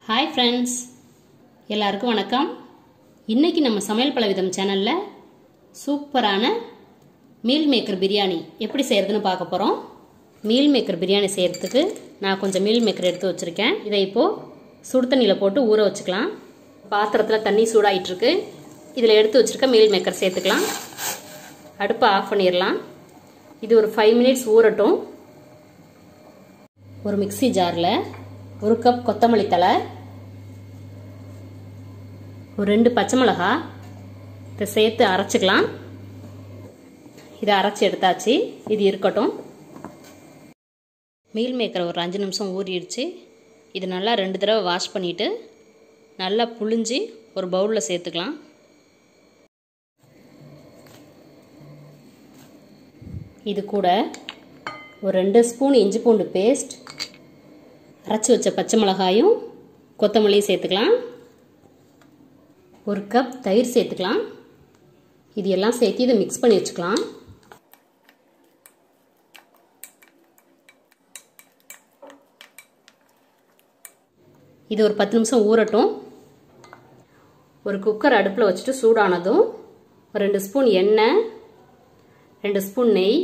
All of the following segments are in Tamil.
ஹாய் ஃப்ரெண்ட்ஸ் எல்லாருக்கும் வணக்கம் இன்னைக்கு நம்ம சமையல் பலவிதம் சேனலில் சூப்பரான மீல் மேக்கர் பிரியாணி எப்படி செய்கிறதுன்னு பார்க்க போகிறோம் மீல் மேக்கர் பிரியாணி செய்கிறதுக்கு நான் கொஞ்சம் மீல் மேக்கர் எடுத்து வச்சுருக்கேன் இதை இப்போது சுடு தண்ணியில் போட்டு ஊற வச்சுக்கலாம் பாத்திரத்தில் தண்ணி சூடாயிட்டிருக்கு இதில் எடுத்து வச்சுருக்க மீல் மேக்கர் சேர்த்துக்கலாம் அடுப்பை ஆஃப் பண்ணிடலாம் இது ஒரு ஃபைவ் மினிட்ஸ் ஊறட்டும் ஒரு மிக்சி ஜாரில் ஒரு கப் கொத்தமல்லி தழை ஒரு ரெண்டு பச்சை மிளகா இதை சேர்த்து அரைச்சிக்கலாம் இதை அரைச்சி எடுத்தாச்சு இது இருக்கட்டும் மீல் மேக்கர் ஒரு அஞ்சு நிமிஷம் ஊறிடுச்சு இது நல்லா ரெண்டு தடவை வாஷ் பண்ணிவிட்டு நல்லா புழிஞ்சி ஒரு பவுலில் சேர்த்துக்கலாம் இது கூட ஒரு ரெண்டு ஸ்பூன் இஞ்சி பூண்டு பேஸ்ட் அரைச்சி வச்ச பச்சை மிளகாயும் கொத்தமல்லியும் சேர்த்துக்கலாம் ஒரு கப் தயிர் சேர்த்துக்கலாம் இது எல்லாம் சேர்த்து இதை மிக்ஸ் பண்ணி வச்சுக்கலாம் இது ஒரு பத்து நிமிஷம் ஊறட்டும் ஒரு குக்கர் அடுப்பில் வச்சுட்டு சூடானதும் ஒரு ரெண்டு ஸ்பூன் எண்ணெய் ரெண்டு ஸ்பூன் நெய்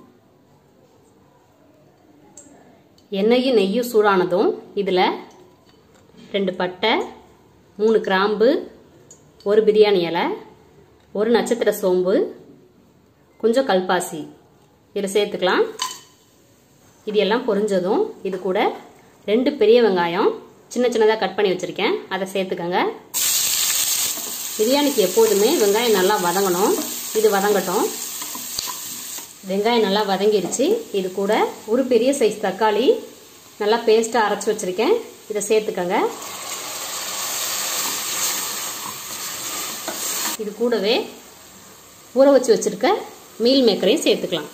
எண்ணெயும் நெய்யும் சூடானதும் இதில் ரெண்டு பட்டை மூணு கிராம்பு ஒரு பிரியாணி இலை ஒரு நட்சத்திர சோம்பு கொஞ்சம் கல்பாசி இதில் சேர்த்துக்கலாம் இது எல்லாம் பொரிஞ்சதும் இது கூட ரெண்டு பெரிய வெங்காயம் சின்ன சின்னதாக கட் பண்ணி வச்சுருக்கேன் அதை சேர்த்துக்கோங்க பிரியாணிக்கு எப்போதுமே வெங்காயம் நல்லா வதங்கணும் இது வதங்கட்டும் வெங்காயம் நல்லா வதங்கிருச்சு இது கூட ஒரு பெரிய சைஸ் தக்காளி நல்லா பேஸ்ட்டாக அரைச்சி வச்சுருக்கேன் இதை சேர்த்துக்கங்க இது கூடவே ஊற வச்சு வச்சுருக்க மீல் மேக்கரையும் சேர்த்துக்கலாம்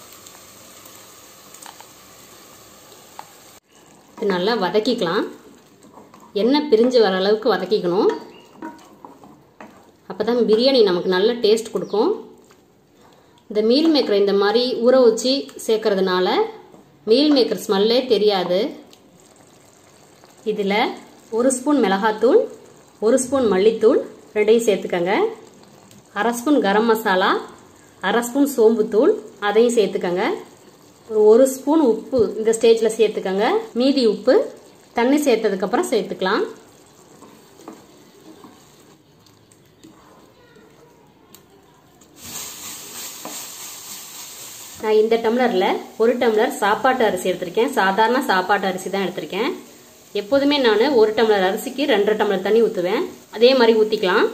இது நல்லா வதக்கிக்கலாம் எண்ணெய் பிரிஞ்சு வர அளவுக்கு வதக்கிக்கணும் அப்போ தான் பிரியாணி நமக்கு நல்ல டேஸ்ட் கொடுக்கும் இந்த மீல் மேக்கரை இந்த மாதிரி ஊற வச்சு சேர்க்கறதுனால மீல் மேக்கர் ஸ்மெல்லே தெரியாது இதில் ஒரு ஸ்பூன் மிளகாத்தூள் ஒரு ஸ்பூன் மல்லித்தூள் ரெண்டையும் சேர்த்துக்கங்க அரை ஸ்பூன் கரம் மசாலா அரை ஸ்பூன் சோம்புத்தூள் அதையும் சேர்த்துக்கங்க ஒரு ஒரு ஸ்பூன் உப்பு இந்த ஸ்டேஜில் சேர்த்துக்கங்க மீதி உப்பு தண்ணி சேர்த்ததுக்கப்புறம் சேர்த்துக்கலாம் நான் இந்த டம்ளரில் ஒரு டம்ளர் சாப்பாட்டு அரிசி எடுத்திருக்கேன் சாதாரண சாப்பாட்டு அரிசி தான் எடுத்திருக்கேன் எப்போதுமே நான் ஒரு டம்ளர் அரிசிக்கு ரெண்டரை டம்ளர் தண்ணி ஊற்றுவேன் அதே மாதிரி ஊற்றிக்கலாம்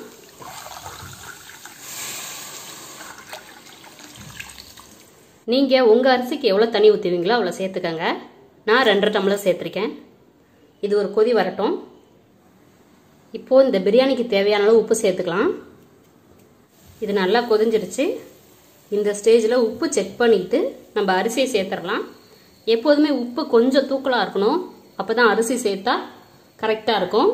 நீங்கள் உங்கள் அரிசிக்கு எவ்வளோ தண்ணி ஊற்றுவீங்களோ அவ்வளோ சேர்த்துக்கங்க நான் ரெண்டரை டம்ளர் சேர்த்துருக்கேன் இது ஒரு கொதி வரட்டும் இப்போது இந்த பிரியாணிக்கு தேவையான அளவு உப்பு சேர்த்துக்கலாம் இது நல்லா கொதிஞ்சிடுச்சு இந்த ஸ்டேஜில் உப்பு செக் பண்ணிவிட்டு நம்ம அரிசியை சேர்த்துடலாம் எப்போதுமே உப்பு கொஞ்சம் தூக்கலாக இருக்கணும் அப்போ தான் அரிசி சேர்த்தா கரெக்டாக இருக்கும்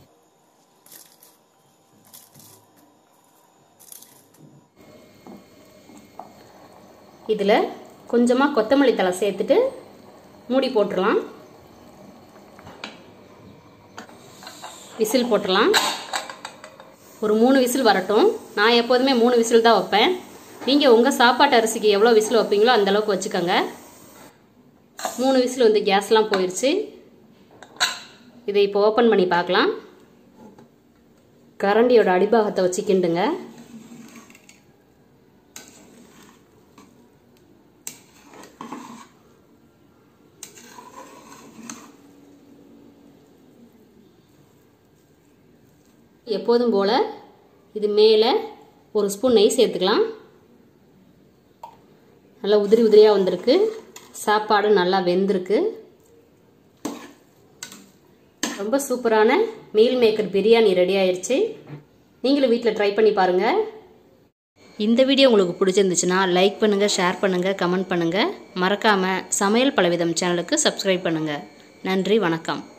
இதில் கொஞ்சமாக கொத்தமல்லி தலை சேர்த்துட்டு மூடி போட்டுடலாம் விசில் போட்டுடலாம் ஒரு மூணு விசில் வரட்டும் நான் எப்போதுமே மூணு விசில் தான் வைப்பேன் நீங்கள் உங்கள் சாப்பாட்டு அரிசிக்கு எவ்வளோ விசில் வைப்பீங்களோ அந்தளவுக்கு வச்சுக்கோங்க மூணு விசில் வந்து கேஸ்லாம் போயிடுச்சு இதை இப்போ ஓப்பன் பண்ணி பார்க்கலாம் கரண்டியோட அடிபாகத்தை வச்சு கிண்டுங்க எப்போதும் போல் இது மேலே ஒரு ஸ்பூன் நெய் சேர்த்துக்கலாம் நல்லா உதிரி உதிரியாக வந்திருக்கு சாப்பாடு நல்லா வெந்திருக்கு ரொம்ப சூப்பரான மீல் மேக்கர் பிரியாணி ரெடி ஆயிடுச்சு நீங்களும் வீட்டில் ட்ரை பண்ணி பாருங்கள் இந்த வீடியோ உங்களுக்கு பிடிச்சிருந்துச்சுன்னா லைக் பண்ணுங்கள் ஷேர் பண்ணுங்கள் கமெண்ட் பண்ணுங்கள் மறக்காமல் சமையல் பலவிதம் சேனலுக்கு சப்ஸ்கிரைப் பண்ணுங்கள் நன்றி வணக்கம்